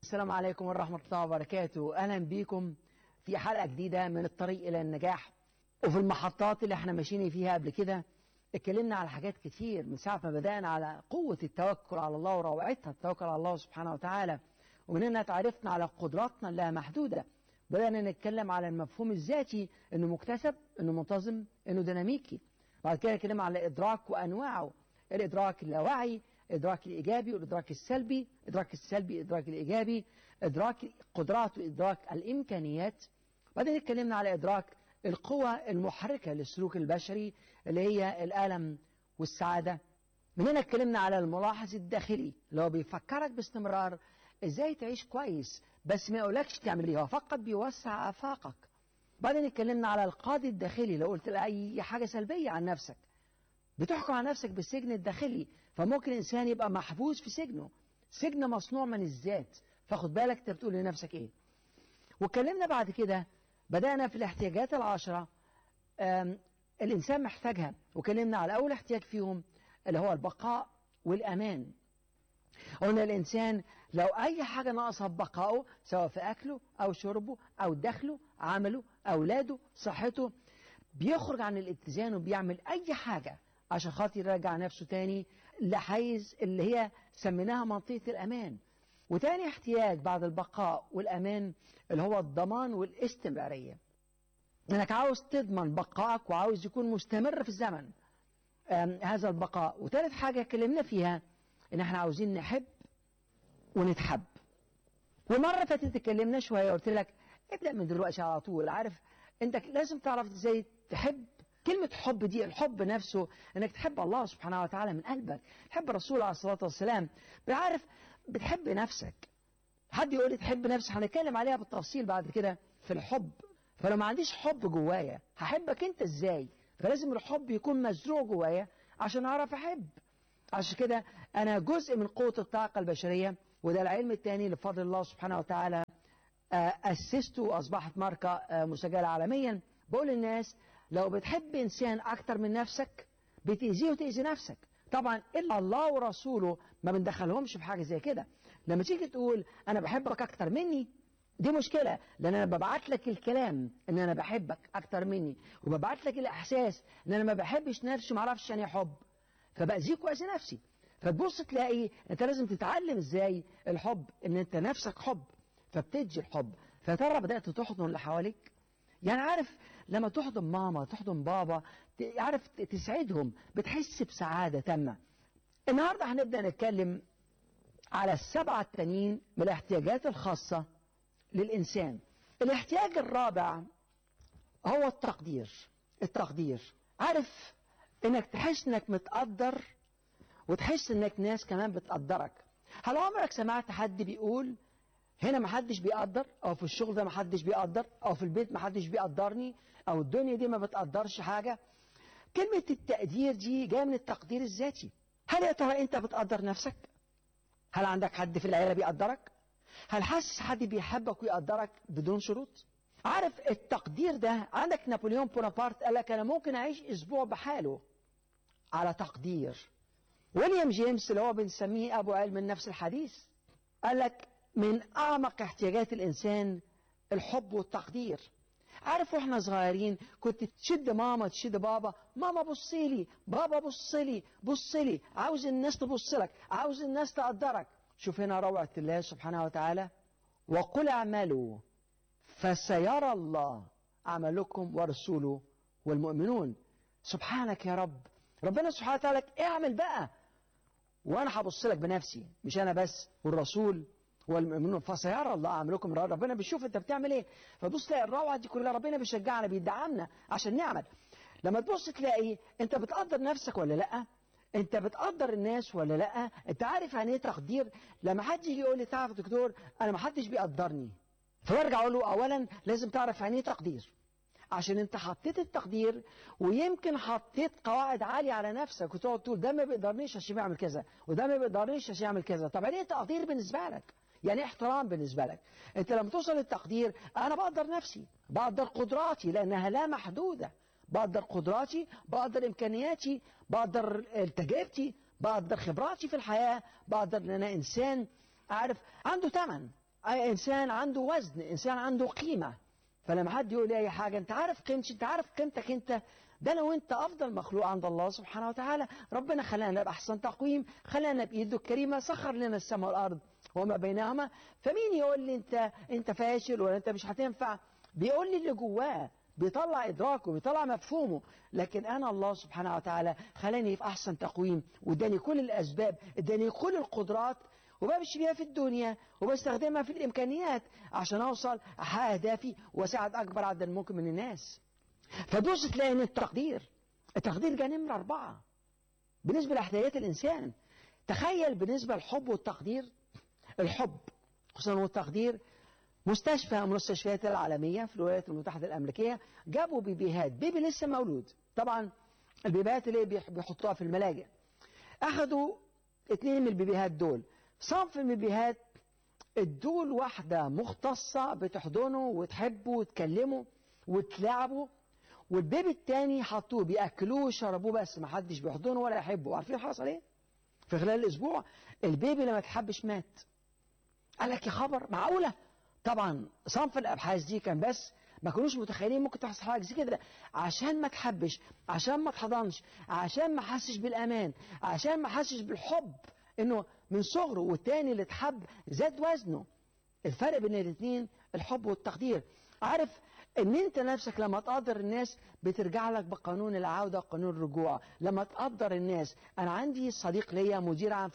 السلام عليكم ورحمة الله وبركاته أهلا بيكم في حلقة جديدة من الطريق إلى النجاح وفي المحطات اللي احنا ماشيين فيها قبل كده اتكلمنا على حاجات كتير من ساعة ما بدأنا على قوة التوكل على الله وروعتها التوكل على الله سبحانه وتعالى ومن هنا تعرفنا على قدراتنا اللي محدودة بدأنا نتكلم على المفهوم الذاتي انه مكتسب انه منتظم انه ديناميكي بعد كده اتكلمنا على الادراك وانواعه الادراك اللاواعي الادراك الايجابي والادراك السلبي الادراك السلبي الادراك الايجابي ادراك القدرات وادراك الامكانيات بعدين اتكلمنا على ادراك القوى المحركه للسلوك البشري اللي هي الالم والسعاده من هنا اتكلمنا على الملاحظ الداخلي اللي هو بيفكرك باستمرار ازاي تعيش كويس بس ما يقولكش تعمل ايه هو فقط بيوسع افاقك بعدين اتكلمنا على القاضي الداخلي لو قلت اي حاجه سلبيه عن نفسك بتحكم على نفسك بالسجن الداخلي فممكن الانسان يبقى محبوس في سجنه سجن مصنوع من الذات فخد بالك انت بتقول لنفسك ايه واتكلمنا بعد كده بدأنا في الاحتياجات العشرة الإنسان محتاجها وكلمنا على أول احتياج فيهم اللي هو البقاء والأمان قلنا الإنسان لو أي حاجة ناقصة ببقائه سواء في أكله أو شربه أو دخله عمله أولاده صحته بيخرج عن الاتزان وبيعمل أي حاجة عشان خاطر يرجع نفسه تاني لحيز اللي هي سميناها منطقة الأمان وتاني احتياج بعد البقاء والأمان اللي هو الضمان والاستمرارية انك عاوز تضمن بقائك وعاوز يكون مستمر في الزمن هذا البقاء وثالث حاجة اتكلمنا فيها ان احنا عاوزين نحب ونتحب ومرة فاتت اتكلمنا شوية قلت لك ابدأ من دلوقتي على طول عارف انت لازم تعرف ازاي تحب كلمة حب دي الحب نفسه انك تحب الله سبحانه وتعالى من قلبك تحب الرسول عليه الصلاة والسلام بعرف بتحب نفسك حد يقول لي تحب نفسك هنتكلم عليها بالتفصيل بعد كده في الحب فلو ما عنديش حب جوايا هحبك انت ازاي فلازم الحب يكون مزروع جوايا عشان اعرف احب عشان كده انا جزء من قوة الطاقة البشرية وده العلم الثاني اللي بفضل الله سبحانه وتعالى أسسته وأصبحت ماركة مسجلة عالميا بقول للناس لو بتحب إنسان أكتر من نفسك بتأذيه وتأذي نفسك طبعا إلا الله ورسوله ما بندخلهمش في حاجة زي كده لما تيجي تقول أنا بحبك أكتر مني دي مشكلة لأن أنا ببعت لك الكلام إن أنا بحبك أكتر مني وببعت لك الإحساس إن أنا ما بحبش نفسي ما أعرفش يعني حب فبأذيك وأذي نفسي فتبص تلاقي أنت لازم تتعلم إزاي الحب إن أنت نفسك حب فبتدي الحب فترى بدأت تحضن اللي حواليك يعني عارف لما تحضن ماما تحضن بابا عارف تسعدهم بتحس بسعادة تامة النهاردة هنبدأ نتكلم على السبعة التانيين من الاحتياجات الخاصة للإنسان الاحتياج الرابع هو التقدير التقدير عارف انك تحس انك متقدر وتحس انك ناس كمان بتقدرك هل عمرك سمعت حد بيقول هنا ما حدش بيقدر او في الشغل ده ما حدش بيقدر او في البيت ما حدش بيقدرني او الدنيا دي ما بتقدرش حاجة كلمة التقدير دي جاية من التقدير الذاتي هل يا ترى انت بتقدر نفسك هل عندك حد في العيلة بيقدرك هل حاسس حد بيحبك ويقدرك بدون شروط عارف التقدير ده عندك نابليون بونابرت قال لك انا ممكن اعيش اسبوع بحاله على تقدير ويليام جيمس اللي هو بنسميه ابو علم النفس الحديث قال لك من أعمق احتياجات الإنسان الحب والتقدير عارف واحنا صغيرين كنت تشد ماما تشد بابا ماما بصيلي بابا بصلي بصلي عاوز الناس تبص لك عاوز الناس تقدرك شوف هنا روعة الله سبحانه وتعالى وقل اعملوا فسيرى الله عملكم ورسوله والمؤمنون سبحانك يا رب ربنا سبحانه وتعالى اعمل بقى وانا هبص لك بنفسي مش انا بس والرسول والمؤمنون فسيرى الله عملكم ربنا بيشوف انت بتعمل ايه فبص تلاقي الروعه دي كلها ربنا بيشجعنا بيدعمنا عشان نعمل لما تبص تلاقي انت بتقدر نفسك ولا لا انت بتقدر الناس ولا لا انت عارف يعني ايه تقدير لما حد يجي يقول لي تعرف دكتور انا ما حدش بيقدرني فارجع اقول له اولا لازم تعرف يعني ايه تقدير عشان انت حطيت التقدير ويمكن حطيت قواعد عالية على نفسك وتقعد تقول ده ما بيقدرنيش عشان يعمل كذا وده ما بيقدرنيش عشان يعمل كذا طب يعني ايه تقدير بالنسبة لك يعني احترام بالنسبة لك انت لما توصل للتقدير انا بقدر نفسي بقدر قدراتي لانها لا محدودة بقدر قدراتي بقدر امكانياتي بقدر تجربتي بقدر خبراتي في الحياة بقدر ان انا انسان عارف عنده ثمن أي انسان عنده وزن انسان عنده قيمه فلما حد يقول لي اي حاجه انت عارف قيمتي انت عارف قيمتك انت ده لو انت افضل مخلوق عند الله سبحانه وتعالى ربنا خلانا باحسن تقويم خلانا بايده الكريمه سخر لنا السماء والارض وما بينهما فمين يقول لي انت انت فاشل ولا انت مش هتنفع بيقول لي اللي جواه بيطلع ادراكه بيطلع مفهومه لكن انا الله سبحانه وتعالى خلاني في احسن تقويم واداني كل الاسباب اداني كل القدرات وبمشي بيها في الدنيا وبستخدمها في الامكانيات عشان اوصل احقق اهدافي واساعد اكبر عدد ممكن من الناس فدوس تلاقي ان التقدير التقدير جاء نمره اربعه بالنسبه لاحتياجات الانسان تخيل بالنسبه للحب والتقدير الحب خصوصا والتقدير مستشفى من المستشفيات العالميه في الولايات المتحده الامريكيه جابوا بيبيهات بيبي لسه مولود طبعا البيبيهات اللي بيحطوها في الملاجئ اخذوا اثنين من البيبيهات دول صنف من البيبيهات ادول واحدة مختصة بتحضنه وتحبه وتكلمه وتلعبه والبيبي التاني حطوه بياكلوه وشربوه بس ما حدش بيحضنه ولا يحبه عارفين حصل ايه؟ في خلال الاسبوع البيبي لما تحبش مات قال لك يا خبر معقوله؟ طبعا صنف الابحاث دي كان بس ما كانوش متخيلين ممكن تحصل حاجه زي كده عشان ما تحبش عشان ما تحضنش عشان ما حسش بالامان عشان ما حسش بالحب انه من صغره والتاني اللي اتحب زاد وزنه الفرق بين الاثنين الحب والتقدير عارف ان انت نفسك لما تقدر الناس بترجع لك بقانون العودة وقانون الرجوع لما تقدر الناس انا عندي صديق ليا مدير عام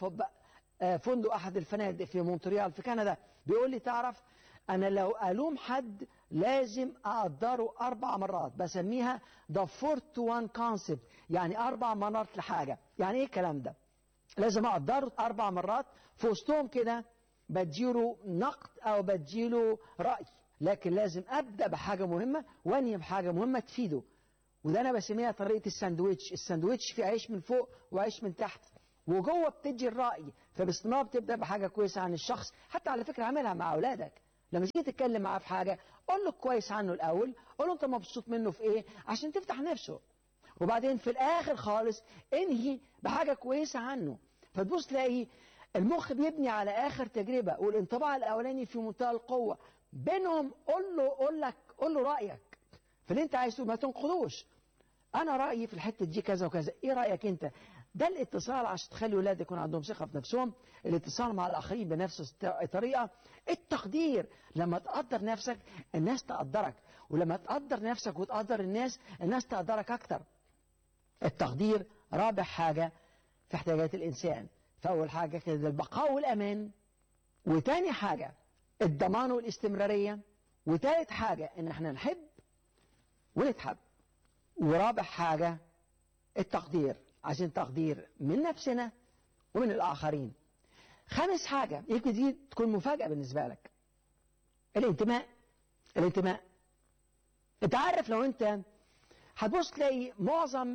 فندق احد الفنادق في مونتريال في كندا بيقول لي تعرف انا لو الوم حد لازم اقدره اربع مرات بسميها the four to one concept يعني اربع مرات لحاجة يعني ايه الكلام ده لازم اقدره اربع مرات في وسطهم كده بديله نقد او بديله رأي لكن لازم ابدا بحاجه مهمه وانهي بحاجه مهمه تفيده وده انا بسميها طريقه الساندويتش الساندويتش فيه عيش من فوق وعيش من تحت وجوه بتدي الراي فباستمرار بتبدا بحاجه كويسه عن الشخص حتى على فكره اعملها مع اولادك لما تيجي تتكلم معاه في حاجه قول له كويس عنه الاول قول له انت مبسوط منه في ايه عشان تفتح نفسه وبعدين في الاخر خالص انهي بحاجه كويسه عنه فتبص تلاقي المخ بيبني على اخر تجربه والانطباع الاولاني في منتهى القوه بينهم قول له قول لك قول له رايك في اللي انت عايزه ما تنقضوش انا رايي في الحته دي كذا وكذا ايه رايك انت ده الاتصال عشان تخلي ولادك يكون عندهم ثقه في نفسهم الاتصال مع الاخرين بنفس الطريقه التقدير لما تقدر نفسك الناس تقدرك ولما تقدر نفسك وتقدر الناس الناس تقدرك اكتر التقدير رابع حاجه في احتياجات الانسان فاول حاجه كده البقاء والامان وتاني حاجه الضمان والاستمرارية وتالت حاجة ان احنا نحب ونتحب ورابع حاجة التقدير عشان تقدير من نفسنا ومن الآخرين خامس حاجة يمكن دي تكون مفاجأة بالنسبة لك الانتماء الانتماء انت عارف لو انت هتبص تلاقي معظم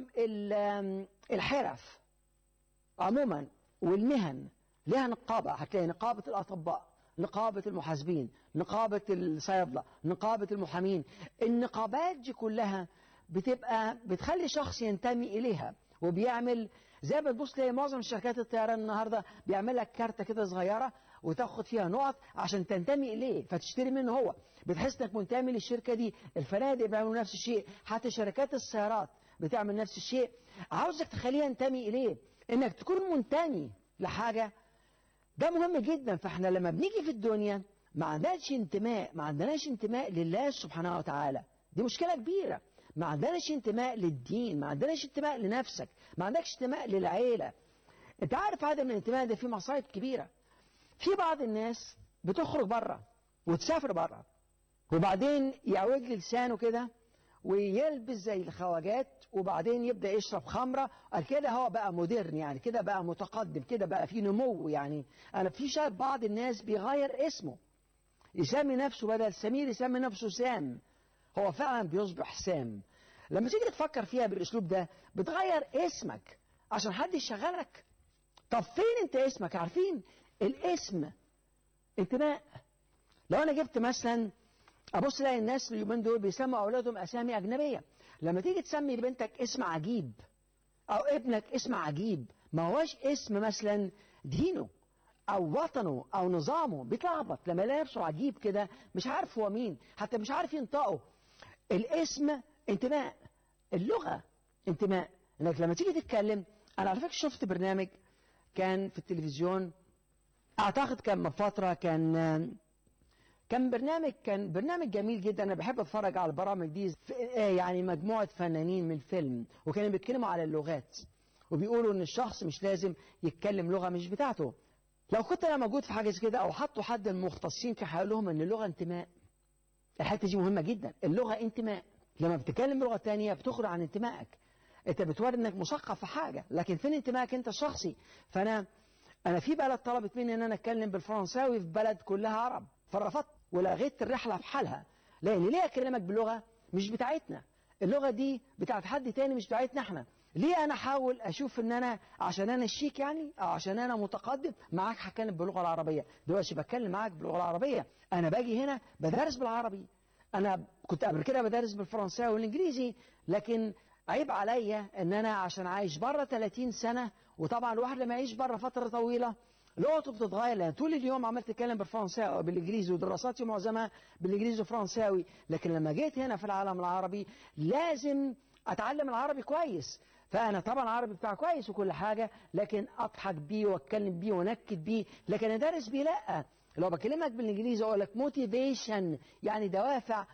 الحرف عموما والمهن لها نقابة هتلاقي نقابة الأطباء نقابة المحاسبين نقابة الصيادلة نقابة المحامين النقابات دي كلها بتبقى بتخلي شخص ينتمي إليها وبيعمل زي ما تبص تلاقي معظم شركات الطيران النهارده بيعمل لك كارته كده صغيره وتاخد فيها نقط عشان تنتمي اليه فتشتري منه هو بتحس انك منتمي للشركه دي الفنادق بيعملوا نفس الشيء حتى شركات السيارات بتعمل نفس الشيء عاوزك تخليه ينتمي اليه انك تكون منتمي لحاجه ده مهم جدا فاحنا لما بنيجي في الدنيا ما عندناش انتماء ما عندناش انتماء لله سبحانه وتعالى دي مشكلة كبيرة ما عندناش انتماء للدين ما عندناش انتماء لنفسك ما عندكش انتماء للعيلة انت عارف عدم الانتماء ده فيه مصايب كبيرة في بعض الناس بتخرج بره وتسافر بره وبعدين يعوج لسانه كده ويلبس زي الخواجات وبعدين يبدا يشرب خمره قال كده هو بقى مودرن يعني كده بقى متقدم كده بقى في نمو يعني انا في شايف بعض الناس بيغير اسمه يسمي نفسه بدل سمير يسمي نفسه سام هو فعلا بيصبح سام لما تيجي تفكر فيها بالاسلوب ده بتغير اسمك عشان حد يشغلك طب فين انت اسمك عارفين الاسم انتماء لو انا جبت مثلا ابص الاقي الناس اليومين دول بيسموا اولادهم اسامي اجنبيه لما تيجي تسمي بنتك اسم عجيب او ابنك اسم عجيب ما هوش اسم مثلا دينه او وطنه او نظامه بيتلخبط لما يلاقي نفسه عجيب كده مش عارف هو مين حتى مش عارف ينطقه الاسم انتماء اللغه انتماء انك لما تيجي تتكلم انا على فكره شفت برنامج كان في التلفزيون اعتقد كان من فتره كان كان برنامج كان برنامج جميل جدا انا بحب اتفرج على البرامج دي يعني مجموعه فنانين من فيلم وكانوا بيتكلموا على اللغات وبيقولوا ان الشخص مش لازم يتكلم لغه مش بتاعته لو كنت انا موجود في حاجه زي كده او حطوا حد من المختصين كان هيقول لهم ان اللغه انتماء الحته دي مهمه جدا اللغه انتماء لما بتتكلم لغه تانية بتخرج عن انتمائك انت بتوري انك مثقف في حاجه لكن فين انتمائك انت الشخصي فانا انا في بلد طلبت مني ان انا اتكلم بالفرنساوي في بلد كلها عرب فرفضت ولغيت الرحله في حالها لان ليه اكلمك باللغه مش بتاعتنا اللغه دي بتاعت حد تاني مش بتاعتنا احنا ليه انا احاول اشوف ان انا عشان انا الشيك يعني او عشان انا متقدم معاك هتكلم باللغه العربيه دلوقتي بتكلم معاك باللغه العربيه انا باجي هنا بدرس بالعربي انا كنت قبل كده بدرس بالفرنساوي والانجليزي لكن عيب عليا ان انا عشان عايش بره 30 سنه وطبعا الواحد لما يعيش بره فتره طويله لغته بتتغير لان طول اليوم عمال تتكلم بالفرنساوي بالانجليزي ودراساتي معظمها بالانجليزي وفرنساوي لكن لما جيت هنا في العالم العربي لازم اتعلم العربي كويس فانا طبعا العربي بتاعي كويس وكل حاجه لكن اضحك بيه واتكلم بيه وانكد بيه لكن ادرس بيه لا لو بكلمك بالانجليزي اقول لك موتيفيشن يعني دوافع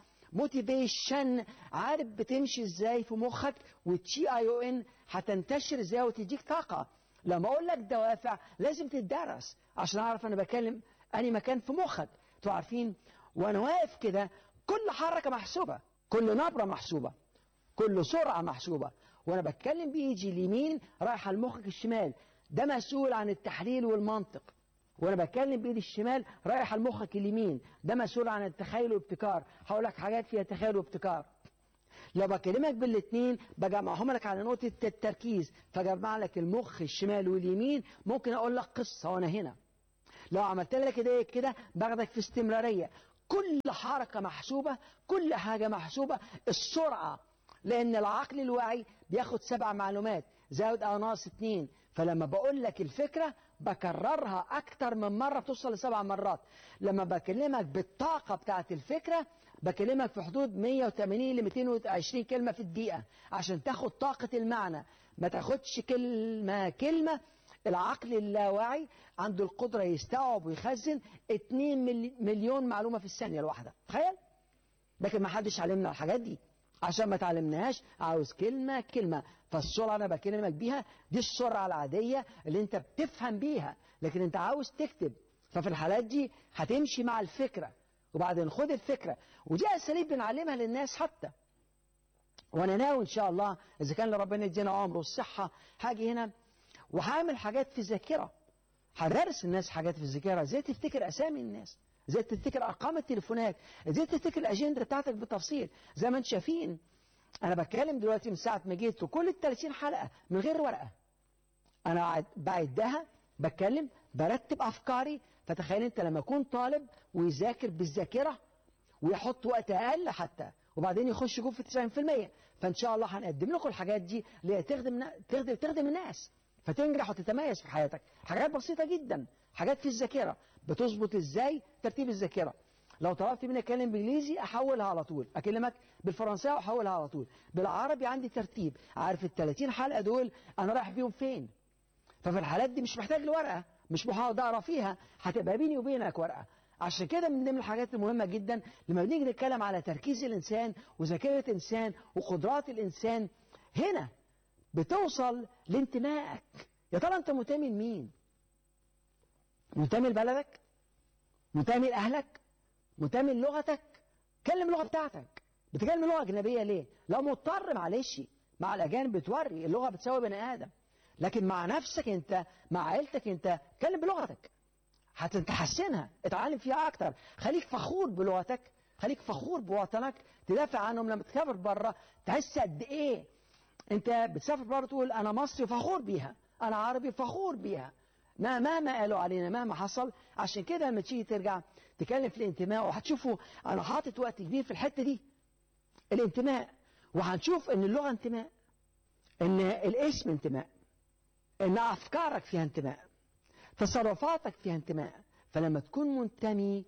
موتيفيشن عارف بتمشي ازاي في مخك والتي اي او ان هتنتشر ازاي وتديك طاقه لما اقول لك دوافع لازم تدرس عشان اعرف انا بكلم اني مكان في مخك انتوا عارفين وانا واقف كده كل حركه محسوبه كل نبره محسوبه كل سرعه محسوبه وانا بتكلم بايدي اليمين رايحه لمخك الشمال ده مسؤول عن التحليل والمنطق وانا بتكلم بايدي الشمال رايح لمخك اليمين ده مسؤول عن التخيل والابتكار هقول لك حاجات فيها تخيل وابتكار لو بكلمك بالاثنين بجمعهم لك على نقطة التركيز فجمع لك المخ الشمال واليمين ممكن اقول لك قصة وانا هنا لو عملت لك كده كده باخدك في استمرارية كل حركة محسوبة كل حاجة محسوبة السرعة لأن العقل الواعي بياخد سبع معلومات زائد أو ناقص اتنين فلما بقول لك الفكرة بكررها أكتر من مرة بتوصل لسبع مرات لما بكلمك بالطاقة بتاعت الفكرة بكلمك في حدود 180 ل 220 كلمة في الدقيقة عشان تاخد طاقة المعنى ما تاخدش كلمة كلمة العقل اللاواعي عنده القدرة يستوعب ويخزن 2 مليون معلومة في الثانية الواحدة تخيل لكن ما حدش علمنا الحاجات دي عشان ما تعلمناهاش عاوز كلمة كلمة فالسرعة أنا بكلمك بيها دي السرعة العادية اللي أنت بتفهم بيها لكن أنت عاوز تكتب ففي الحالات دي هتمشي مع الفكرة وبعدين خد الفكرة ودي أساليب بنعلمها للناس حتى وأنا ناوي إن شاء الله إذا كان ربنا يدينا عمر والصحة هاجي هنا وهعمل حاجات في الذاكرة هدرس الناس حاجات في الذاكرة ازاي تفتكر أسامي الناس ازاي تفتكر ارقام التليفونات ازاي تفتكر الاجنده بتاعتك بالتفصيل زي ما انتم شايفين انا بتكلم دلوقتي من ساعه ما جيت وكل ال 30 حلقه من غير ورقه انا بعدها بتكلم برتب افكاري فتخيل انت لما يكون طالب ويذاكر بالذاكره ويحط وقت اقل حتى وبعدين يخش جوه في 90% فان شاء الله هنقدم لكم الحاجات دي اللي تخدم تخدم تخدم الناس فتنجح وتتميز في حياتك حاجات بسيطه جدا حاجات في الذاكره بتظبط ازاي ترتيب الذاكره لو طلبت مني اتكلم بالانجليزي احولها على طول اكلمك بالفرنساوي احولها على طول بالعربي عندي ترتيب عارف ال 30 حلقه دول انا رايح بيهم فين ففي الحالات دي مش محتاج لورقه مش محاول اقرا فيها هتبقى بيني وبينك ورقه عشان كده من ضمن الحاجات المهمه جدا لما بنيجي نتكلم على تركيز الانسان وذاكره الانسان وقدرات الانسان هنا بتوصل لانتمائك يا ترى انت منتمي لمين منتمي لبلدك منتمي لأهلك منتمي للغتك كلم اللغة بتاعتك بتكلم لغة أجنبية ليه لو مضطر معلش مع الأجانب بتوري اللغة بتساوي بني آدم لكن مع نفسك أنت مع عيلتك أنت كلم بلغتك هتحسنها اتعلم فيها أكتر خليك فخور بلغتك خليك فخور بوطنك تدافع عنهم لما تسافر بره تحس قد إيه أنت بتسافر بره تقول أنا مصري فخور بيها أنا عربي فخور بيها ما مهما قالوا علينا مهما حصل عشان كده لما تيجي ترجع تتكلم في الانتماء وهتشوفوا انا حاطط وقت كبير في الحته دي الانتماء وهنشوف ان اللغه انتماء ان الاسم انتماء ان افكارك فيها انتماء تصرفاتك فيها انتماء فلما تكون منتمي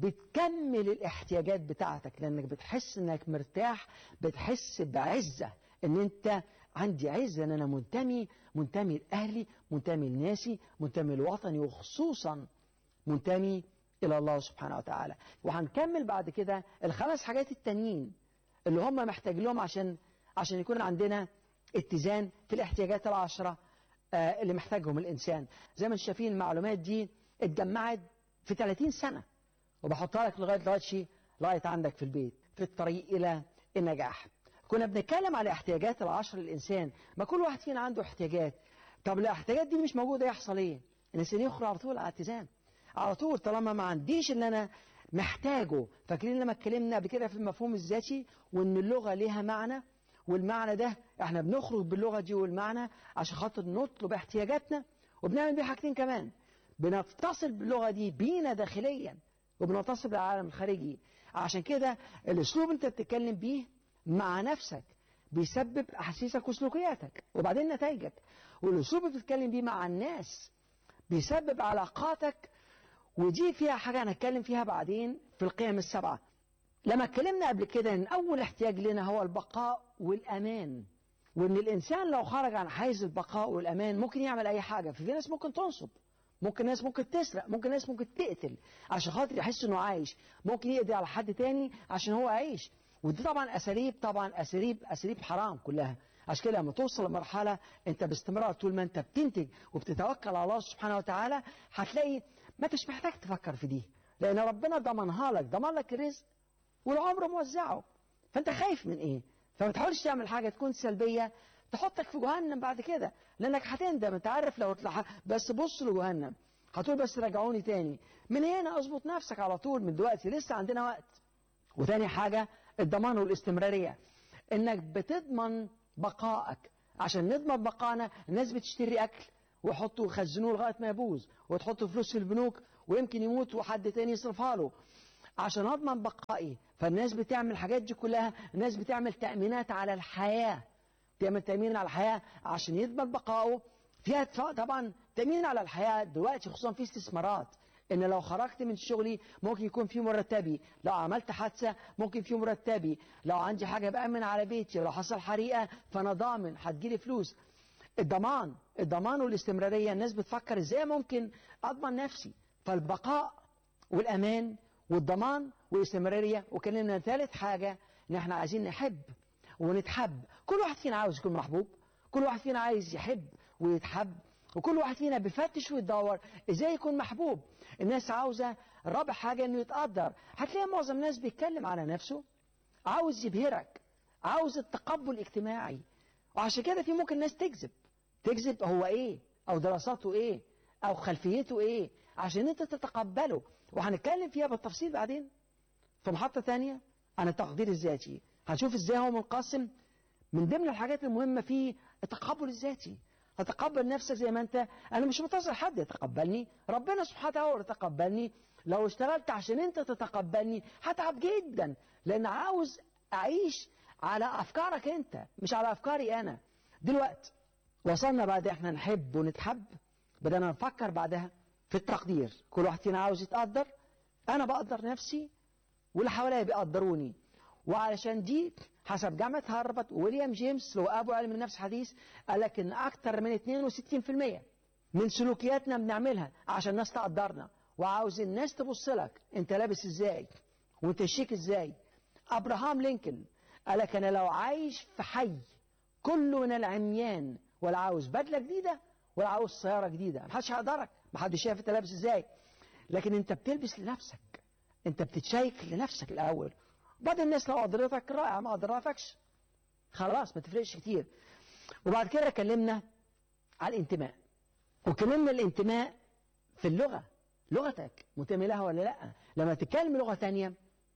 بتكمل الاحتياجات بتاعتك لانك بتحس انك مرتاح بتحس بعزة ان انت عندي عزة ان انا منتمي منتمي لاهلي منتمي لناسي منتمي لوطني وخصوصا منتمي الى الله سبحانه وتعالى وهنكمل بعد كده الخمس حاجات التانيين اللي هم محتاج لهم عشان عشان يكون عندنا اتزان في الاحتياجات العشرة آه اللي محتاجهم الإنسان زي ما انتم شايفين المعلومات دي اتجمعت في 30 سنة وبحطها لك لغاية دلوقتي لغاية عندك في البيت في الطريق إلى النجاح كنا بنتكلم على احتياجات العشر للإنسان ما كل واحد فينا عنده احتياجات طب الاحتياجات دي مش موجودة يحصل ايه الإنسان يخرج على طول على اتزان على طول طالما ما عنديش اللي أنا محتاجه فاكرين لما اتكلمنا قبل كده في المفهوم الذاتي وان اللغة ليها معنى والمعنى ده احنا بنخرج باللغة دي والمعنى عشان خاطر نطلب احتياجاتنا وبنعمل بيه حاجتين كمان بنتصل باللغة دي بينا داخليا وبنتصل بالعالم الخارجي عشان كده الاسلوب انت بتتكلم بيه مع نفسك بيسبب احاسيسك وسلوكياتك وبعدين نتائجك والاسلوب اللي بتتكلم بيه مع الناس بيسبب علاقاتك ودي فيها حاجة هنتكلم فيها بعدين في القيم السبعة لما اتكلمنا قبل كده ان اول احتياج لنا هو البقاء والامان وان الانسان لو خرج عن حيز البقاء والامان ممكن يعمل اي حاجه في ناس ممكن تنصب ممكن ناس ممكن تسرق ممكن ناس ممكن تقتل عشان خاطر يحس انه عايش ممكن يقضي على حد تاني عشان هو عايش ودي طبعا اساليب طبعا اساليب اساليب حرام كلها عشان كده لما توصل لمرحله انت باستمرار طول ما انت بتنتج وبتتوكل على الله سبحانه وتعالى هتلاقي ما انتش محتاج تفكر في دي لان ربنا ضمنها لك ضمن لك الرزق والعمر موزعه فانت خايف من ايه فما تحاولش تعمل حاجه تكون سلبيه تحطك في جهنم بعد كده لانك هتندم انت عارف لو تلح... بس بص لجهنم هتقول بس رجعوني تاني من هنا اظبط نفسك على طول من دلوقتي لسه عندنا وقت وتاني حاجه الضمان والاستمراريه انك بتضمن بقائك عشان نضمن بقائنا الناس بتشتري اكل ويحطوا يخزنوه لغايه ما يبوظ وتحطوا فلوس في البنوك ويمكن يموت وحد تاني يصرفها له عشان اضمن بقائي فالناس بتعمل الحاجات دي كلها الناس بتعمل تأمينات على الحياة تعمل تأمين على الحياة عشان يضمن بقائه فيها طبعا تأمين على الحياة دلوقتي خصوصا في استثمارات ان لو خرجت من شغلي ممكن يكون في مرتبي لو عملت حادثة ممكن في مرتبي لو عندي حاجة بأمن على بيتي لو حصل حريقة فأنا ضامن هتجيلي فلوس الضمان الضمان والاستمرارية الناس بتفكر ازاي ممكن أضمن نفسي فالبقاء والأمان والضمان والاستمرارية وكلمنا ثالث حاجة ان احنا عايزين نحب ونتحب كل واحد فينا عاوز يكون محبوب كل واحد فينا عايز يحب ويتحب وكل واحد فينا بيفتش ويدور ازاي يكون محبوب الناس عاوزة رابع حاجة انه يتقدر هتلاقي معظم الناس بيتكلم على نفسه عاوز يبهرك عاوز التقبل الاجتماعي وعشان كده في ممكن ناس تكذب تكذب هو ايه او دراساته ايه او خلفيته ايه عشان انت تتقبله وهنتكلم فيها بالتفصيل بعدين في محطة ثانية عن التقدير الذاتي هنشوف ازاي هو منقسم من ضمن الحاجات المهمة فيه التقبل الذاتي هتقبل نفسك زي ما انت انا مش منتظر حد يتقبلني ربنا سبحانه وتعالى يتقبلني لو اشتغلت عشان انت تتقبلني هتعب جدا لان عاوز اعيش على افكارك انت مش على افكاري انا دلوقتي وصلنا بعد احنا نحب ونتحب بدنا نفكر بعدها في التقدير كل واحد فينا عاوز يتقدر انا بقدر نفسي واللي حواليا بيقدروني وعلشان دي حسب جامعة هارفارد وويليام جيمس لو أبو علم النفس حديث قال لك إن أكتر من 62% من سلوكياتنا بنعملها عشان الناس تقدرنا وعاوز الناس تبص لك أنت لابس إزاي وأنت شيك إزاي أبراهام لينكولن قال لك أنا لو عايش في حي كله من العميان ولا عاوز بدلة جديدة ولا عاوز سيارة جديدة محدش هيقدرك محدش شايف أنت لابس إزاي لكن أنت بتلبس لنفسك أنت بتتشيك لنفسك الأول بعد الناس لو قدرتك رائع ما قدرتكش خلاص ما تفرقش كتير وبعد كده اتكلمنا على الانتماء وكلمنا الانتماء في اللغة لغتك منتمي لها ولا لا لما تتكلم لغة تانية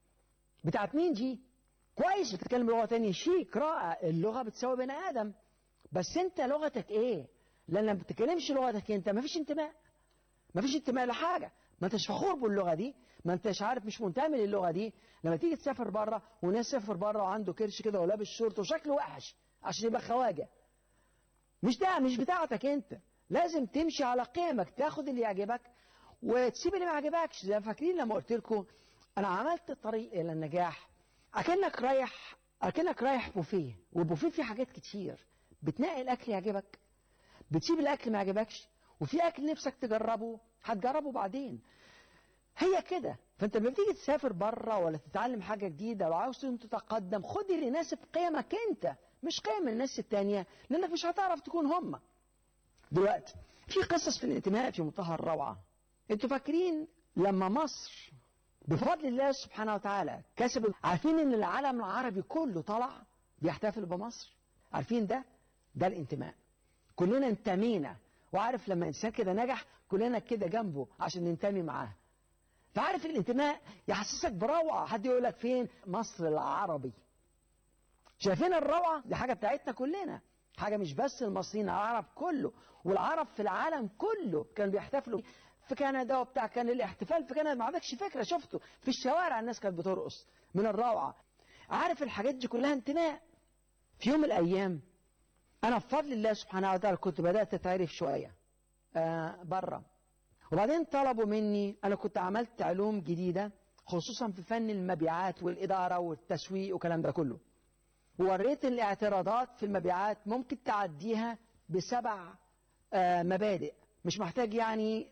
بتاعت مين دي كويس بتتكلم لغة تانية شيك رائع اللغة بتساوي بني آدم بس انت لغتك ايه لان لما بتتكلمش لغتك انت ما فيش انتماء ما فيش انتماء لحاجة ما انتش فخور باللغة دي ما انتش عارف مش منتمي للغة دي لما تيجي تسافر بره وناس سافر بره وعنده كرش كده ولابس شورت وشكله وحش عشان يبقى خواجة مش ده مش بتاعتك انت لازم تمشي على قيمك تاخد اللي يعجبك وتسيب اللي ما يعجبكش زي فاكرين لما قلت لكم انا عملت الطريق الى النجاح اكنك رايح اكنك رايح بوفيه والبوفيه فيه حاجات كتير بتنقي الاكل يعجبك بتسيب الاكل ما يعجبكش وفي اكل نفسك تجربه هتجربه بعدين هي كده فانت لما بتيجي تسافر بره ولا تتعلم حاجه جديده لو عاوز تتقدم خد اللي يناسب قيمك انت مش قيم الناس التانية لانك مش هتعرف تكون هم دلوقتي في قصص في الانتماء في منتهى الروعه انتوا فاكرين لما مصر بفضل الله سبحانه وتعالى كسب عارفين ان العالم العربي كله طلع بيحتفل بمصر عارفين ده ده الانتماء كلنا انتمينا وعارف لما انسان كده نجح كلنا كده جنبه عشان ننتمي معاه فعارف الانتماء يحسسك بروعه حد يقول لك فين مصر العربي شايفين الروعه دي حاجه بتاعتنا كلنا حاجه مش بس المصريين العرب كله والعرب في العالم كله كانوا بيحتفلوا في كندا وبتاع كان الاحتفال في كندا ما عندكش فكره شفته في الشوارع الناس كانت بترقص من الروعه عارف الحاجات دي كلها انتماء في يوم من الايام انا بفضل الله سبحانه وتعالى كنت بدات اتعرف شويه آه بره وبعدين طلبوا مني انا كنت عملت علوم جديده خصوصا في فن المبيعات والاداره والتسويق والكلام ده كله ووريت الاعتراضات في المبيعات ممكن تعديها بسبع آه مبادئ مش محتاج يعني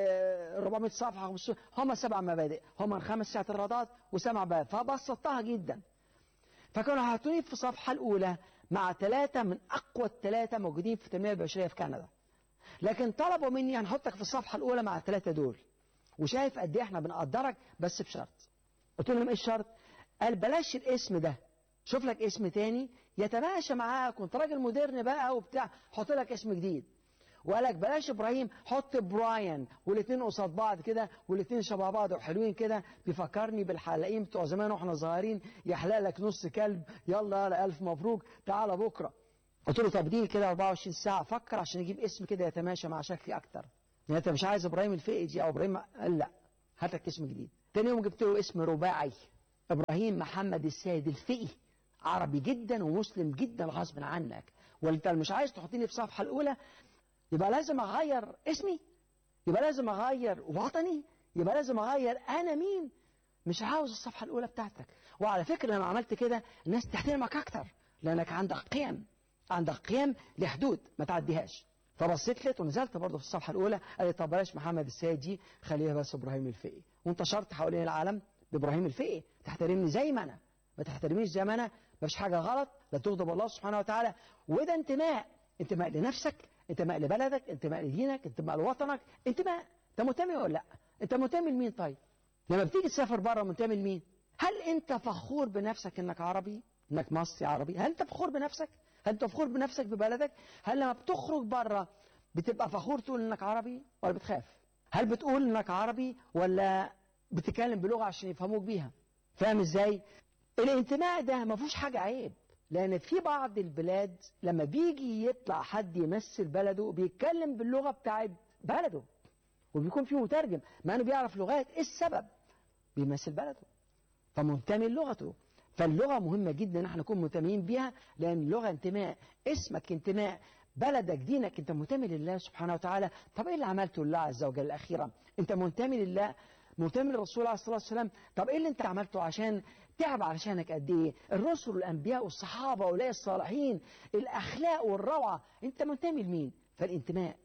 400 صفحة هم سبع مبادئ هم خمس اعتراضات وسبع مبادئ فبسطتها جدا فكانوا حاطوني في الصفحة الأولى مع ثلاثة من أقوى الثلاثة موجودين في التنمية البشرية في كندا لكن طلبوا مني هنحطك في الصفحة الأولى مع الثلاثة دول وشايف قد إيه إحنا بنقدرك بس بشرط قلت لهم إيه الشرط؟ قال بلاش الاسم ده شوف لك اسم تاني يتماشى معاك كنت راجل مودرن بقى وبتاع حط لك اسم جديد وقال لك بلاش ابراهيم حط براين والاثنين قصاد بعض كده والاثنين شبه بعض وحلوين كده بيفكرني بالحلاقين بتوع زمان واحنا صغيرين يحلق لك نص كلب يلا يلا الف مبروك تعالى بكره قلت له طب دي كده 24 ساعه فكر عشان يجيب اسم كده يتماشى مع شكلي اكتر يعني انت مش عايز ابراهيم الفقي او ابراهيم قال لا هات لك اسم جديد تاني يوم جبت له اسم رباعي ابراهيم محمد السيد الفقي عربي جدا ومسلم جدا غصب عنك وانت مش عايز تحطيني في الصفحه الاولى يبقى لازم اغير اسمي يبقى لازم اغير وطني يبقى لازم اغير انا مين مش عاوز الصفحه الاولى بتاعتك وعلى فكره لما عملت كده الناس تحترمك اكتر لانك عندك قيم عندك قيم لحدود ما تعديهاش فبصيت لقيت ونزلت برضه في الصفحه الاولى قال لي طب بلاش محمد السيد دي خليها بس ابراهيم الفقي وانتشرت حوالين العالم بابراهيم الفقي تحترمني زي ما انا ما تحترميش زي ما انا مفيش حاجه غلط لا تغضب الله سبحانه وتعالى وده انتماء انتماء لنفسك انتماء لبلدك انتماء لدينك انتماء لوطنك انتماء انت منتمي ولا لا انت منتمي لمين طيب لما بتيجي تسافر بره منتمي لمين هل انت فخور بنفسك انك عربي انك مصري عربي هل انت فخور بنفسك هل انت فخور بنفسك ببلدك هل لما بتخرج بره بتبقى فخور تقول انك عربي ولا بتخاف هل بتقول انك عربي ولا بتتكلم بلغه عشان يفهموك بيها فاهم ازاي الانتماء ده ما فيهوش حاجه عيب لأن في بعض البلاد لما بيجي يطلع حد يمثل بلده بيتكلم باللغة بتاعت بلده وبيكون فيه مترجم مع انه بيعرف لغات ايه السبب بيمثل بلده فمنتمي لغته فاللغة مهمة جدا ان احنا نكون منتميين بيها لأن اللغة انتماء اسمك انتماء بلدك دينك انت منتمي لله سبحانه وتعالى طب ايه اللي عملته لله عز وجل اخيرا انت منتمي لله منتمي للرسول عليه الصلاه والسلام طب ايه اللي انت عملته عشان تعب علشانك قد ايه الرسل والانبياء والصحابه واولياء الصالحين الاخلاق والروعه انت منتمي لمين فالانتماء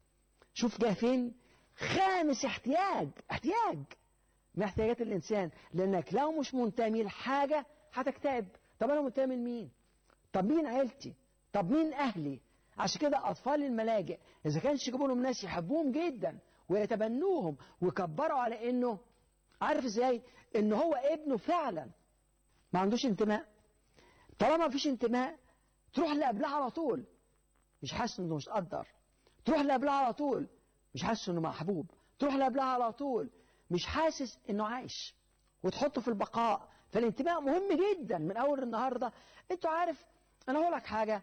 شوف جه فين خامس احتياج احتياج من احتياجات الانسان لانك لو مش منتمي لحاجه هتكتئب طب انا منتمي لمين طب مين عيلتي طب مين اهلي عشان كده اطفال الملاجئ اذا كانش يجيبوا لهم ناس يحبوهم جدا ويتبنوهم ويكبروا على انه عارف ازاي ان هو ابنه فعلا ما عندوش انتماء طالما ما فيش انتماء تروح اللي قبلها على طول مش حاسس انه مش قدر تروح اللي قبلها على طول مش حاسس انه محبوب تروح اللي قبلها على طول مش حاسس انه عايش وتحطه في البقاء فالانتماء مهم جدا من اول النهارده انتوا عارف انا هقول لك حاجه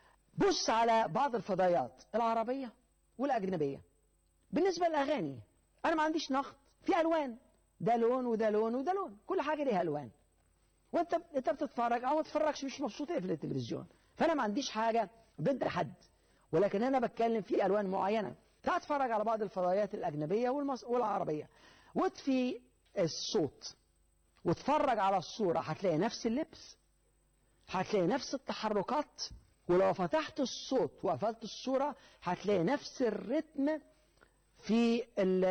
بص على بعض الفضائيات العربيه والاجنبيه بالنسبه للاغاني انا ما عنديش نقد في الوان ده لون وده لون وده لون كل حاجه ليها الوان وانت انت بتتفرج او ما تتفرجش مش مبسوط ايه في التلفزيون فانا ما عنديش حاجه ضد حد ولكن انا بتكلم في الوان معينه تعال اتفرج على بعض الفضائيات الاجنبيه والمص... والعربيه واطفي الصوت واتفرج على الصوره هتلاقي نفس اللبس هتلاقي نفس التحركات ولو فتحت الصوت وقفلت الصوره هتلاقي نفس الريتم في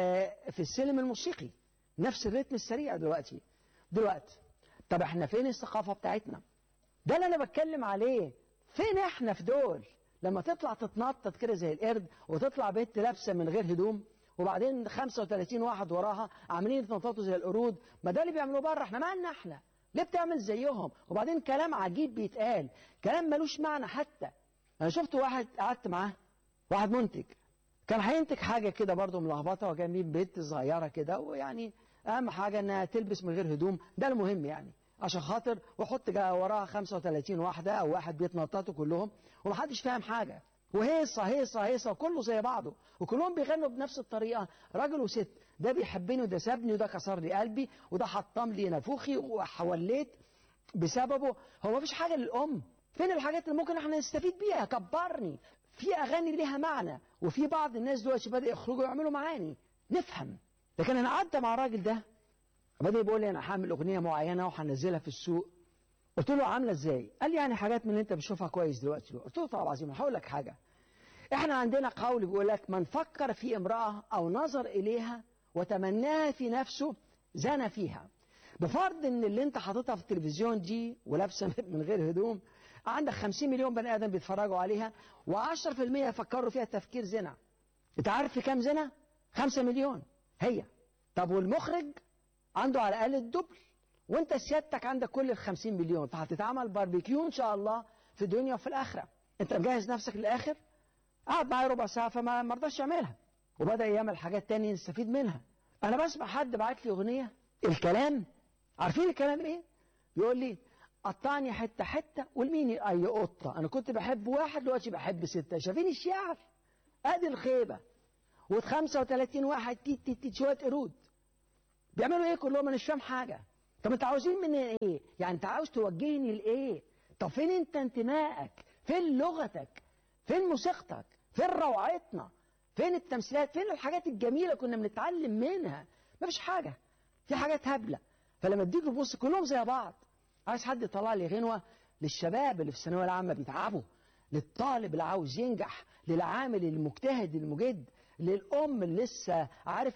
في السلم الموسيقي نفس الريتم السريع دلوقتي دلوقتي طب احنا فين الثقافه بتاعتنا ده اللي انا بتكلم عليه فين احنا في دول لما تطلع تتنطط كده زي القرد وتطلع بنت لابسه من غير هدوم وبعدين 35 واحد وراها عاملين يتنططوا زي القرود ما ده اللي بيعملوه بره احنا مالنا احنا ليه بتعمل زيهم وبعدين كلام عجيب بيتقال كلام ملوش معنى حتى انا شفت واحد قعدت معاه واحد منتج كان هينتج حاجه كده برضه ملخبطه وجايبين بنت صغيره كده ويعني اهم حاجه انها تلبس من غير هدوم ده المهم يعني عشان خاطر وحط وراها 35 واحده او واحد بيتنططوا كلهم ومحدش فاهم حاجه وهيصه هيصه هيصه وكله زي بعضه وكلهم بيغنوا بنفس الطريقه راجل وست ده بيحبني وده سابني وده كسر لي قلبي وده حطم لي نافوخي وحوليت بسببه هو مفيش حاجه للام فين الحاجات اللي ممكن احنا نستفيد بيها كبرني في اغاني ليها معنى وفي بعض الناس دلوقتي بدا يخرجوا يعملوا معاني نفهم لكن انا قعدت مع الراجل ده بدا يقول لي انا هعمل اغنيه معينه وهنزلها في السوق قلت له عامله ازاي قال لي يعني حاجات من اللي انت بتشوفها كويس دلوقتي قلت له طبعا عظيم هقول لك حاجه احنا عندنا قول بيقول لك من فكر في امراه او نظر اليها وتمناها في نفسه زنى فيها بفرض ان اللي انت حاططها في التلفزيون دي ولابسه من غير هدوم عندك 50 مليون بني ادم بيتفرجوا عليها و10% يفكروا فيها تفكير زنا انت عارف في كام زنا 5 مليون هي طب والمخرج عنده على الاقل الدبل وانت سيادتك عندك كل ال 50 مليون فهتتعمل باربيكيو ان شاء الله في الدنيا وفي الاخره انت مجهز نفسك للاخر قعد معايا ربع ساعه فما ما رضاش يعملها وبدا يعمل حاجات تانية نستفيد منها انا بسمع حد بعت لي اغنيه الكلام عارفين الكلام ايه بيقول لي قطعني حته حته والمين اي قطه انا كنت بحب واحد دلوقتي بحب سته شايفين الشعر ادي الخيبه و 35 واحد تيت تيت تيت شويه قرود بيعملوا ايه كلهم انا مش فاهم حاجه طب انت عاوزين مني ايه يعني انت عاوز توجهني لايه طب فين انت انتمائك فين لغتك فين موسيقتك فين روعتنا فين التمثيلات فين الحاجات الجميله كنا بنتعلم منها مفيش حاجه في حاجات هبله فلما تيجي تبص كلهم زي بعض عايز حد يطلع لي غنوه للشباب اللي في الثانويه العامه بيتعبوا للطالب اللي عاوز ينجح للعامل المجتهد المجد للام اللي لسه عارف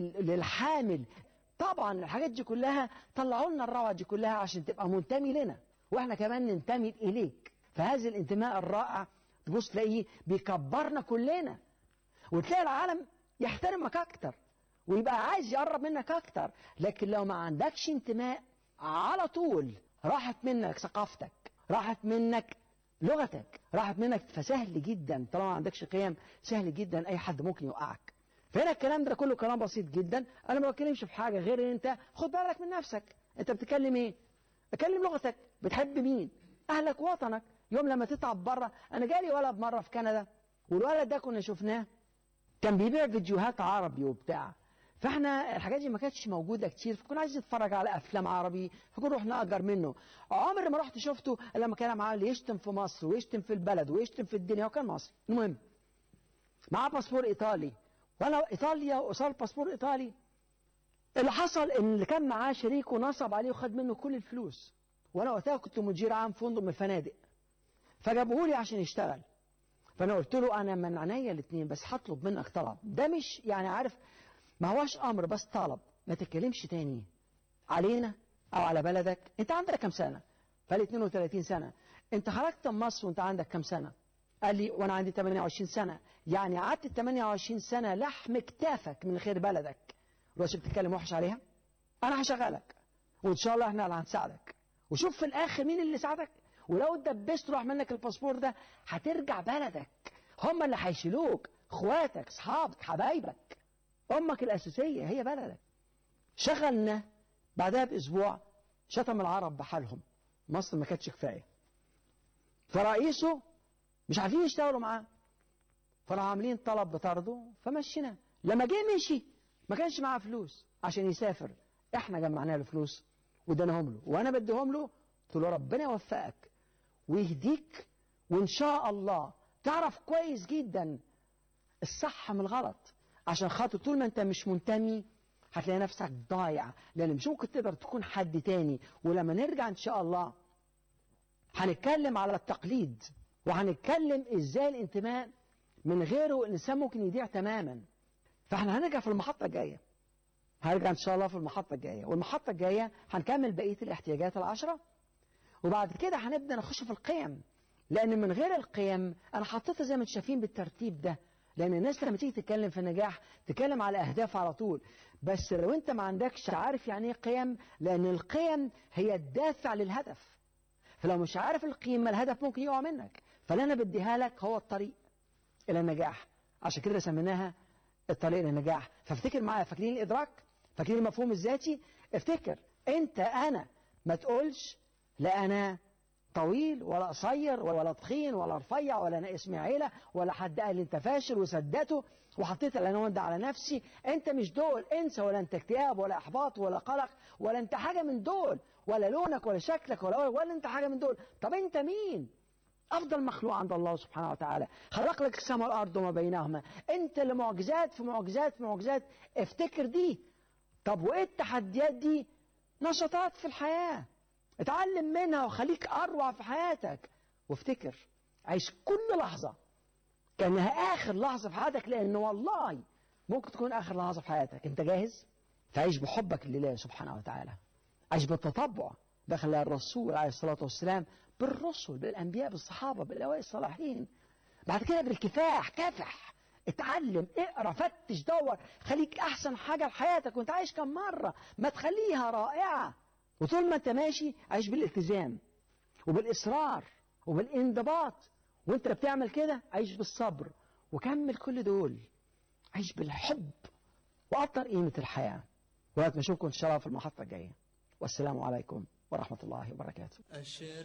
للحامل طبعا الحاجات دي كلها طلعوا لنا الروعه دي كلها عشان تبقى منتمي لنا واحنا كمان ننتمي اليك فهذا الانتماء الرائع تبص تلاقيه بيكبرنا كلنا وتلاقي العالم يحترمك اكتر ويبقى عايز يقرب منك اكتر لكن لو ما عندكش انتماء على طول راحت منك ثقافتك راحت منك لغتك راحت منك فسهل جدا طالما ما عندكش قيم سهل جدا اي حد ممكن يوقعك فهنا الكلام ده كله كلام بسيط جدا انا ما بتكلمش في حاجه غير ان انت خد بالك من نفسك انت بتتكلم ايه اتكلم لغتك بتحب مين اهلك وطنك يوم لما تتعب بره انا جالي ولد مره في كندا والولد ده كنا شفناه كان بيبيع فيديوهات عربي وبتاع فاحنا الحاجات دي ما كانتش موجوده كتير فكنا عايزين نتفرج على افلام عربي فكنا نروح نأجر منه عمري ما رحت شفته الا لما كان معاه اللي يشتم في مصر ويشتم في البلد ويشتم في الدنيا وكان مصري المهم معاه باسبور ايطالي وانا ايطاليا وصار باسبور ايطالي اللي حصل ان اللي كان معاه شريكه نصب عليه وخد منه كل الفلوس وانا وقتها كنت مدير عام فندق من الفنادق فجابوه لي عشان يشتغل فانا قلت له انا من عينيا الاثنين بس هطلب منك طلب ده مش يعني عارف ما هواش امر بس طلب ما تتكلمش تاني علينا او على بلدك انت عندك كم سنه قال لي 32 سنه انت خرجت من مصر وانت عندك كم سنه قال لي وانا عندي 28 سنه يعني قعدت 28 سنه لحم كتافك من خير بلدك دلوقتي بتتكلم وحش عليها انا هشغلك وان شاء الله احنا اللي هنساعدك وشوف في الاخر مين اللي ساعدك ولو اتدبست راح منك الباسبور ده هترجع بلدك هم اللي هيشيلوك اخواتك اصحابك حبايبك امك الاساسيه هي بلدك شغلنا بعدها باسبوع شتم العرب بحالهم مصر ما كانتش كفايه فرئيسه مش عارفين يشتغلوا معاه فراحوا عاملين طلب بطرده فمشيناه لما جه مشي ما كانش معاه فلوس عشان يسافر احنا جمعنا له فلوس واديناهم له وانا بديهم له قلت له ربنا يوفقك ويهديك وان شاء الله تعرف كويس جدا الصح من الغلط عشان خاطر طول ما انت مش منتمي هتلاقي نفسك ضايع لان مش ممكن تقدر تكون حد تاني ولما نرجع ان شاء الله هنتكلم على التقليد وهنتكلم ازاي الانتماء من غيره الانسان ممكن يضيع تماما فاحنا هنرجع في المحطه الجايه هنرجع ان شاء الله في المحطه الجايه والمحطه الجايه هنكمل بقيه الاحتياجات العشره وبعد كده هنبدا نخش في القيم لان من غير القيم انا حطيتها زي ما انتم شايفين بالترتيب ده لان الناس لما تيجي تتكلم في النجاح تتكلم على اهداف على طول بس لو انت ما عندكش عارف يعني ايه قيم لان القيم هي الدافع للهدف فلو مش عارف القيمه الهدف ممكن يقع منك فاللي انا بديها لك هو الطريق الى النجاح عشان كده سميناها الطريق الى النجاح فافتكر معايا فاكرين الادراك فاكرين المفهوم الذاتي افتكر انت انا ما تقولش لا انا طويل ولا قصير ولا تخين ولا رفيع ولا انا اسمي عيله ولا حد قال لي انت فاشل وسدته وحطيت العنوان ده على نفسي انت مش دول انسى ولا انت اكتئاب ولا احباط ولا قلق ولا انت حاجه من دول ولا لونك ولا شكلك ولا ولا انت حاجه من دول طب انت مين افضل مخلوق عند الله سبحانه وتعالى خلق لك السماء والارض وما بينهما انت اللي معجزات في معجزات في معجزات افتكر دي طب وايه التحديات دي نشاطات في الحياه اتعلم منها وخليك اروع في حياتك وافتكر عيش كل لحظه كانها اخر لحظه في حياتك لان والله ممكن تكون اخر لحظه في حياتك انت جاهز فعيش بحبك لله سبحانه وتعالى عيش بالتطبع ده خلى الرسول عليه الصلاه والسلام بالرسل بالانبياء بالصحابه بالاوائل الصالحين بعد كده بالكفاح كافح اتعلم اقرا فتش دور خليك احسن حاجه لحياتك وانت عايش كم مره ما تخليها رائعه وطول ما انت ماشي عيش بالالتزام وبالاصرار وبالانضباط وانت اللي بتعمل كده عيش بالصبر وكمل كل دول عيش بالحب وقدر قيمه الحياه وقت ما اشوفكم ان شاء الله في المحطه الجايه والسلام عليكم ورحمه الله وبركاته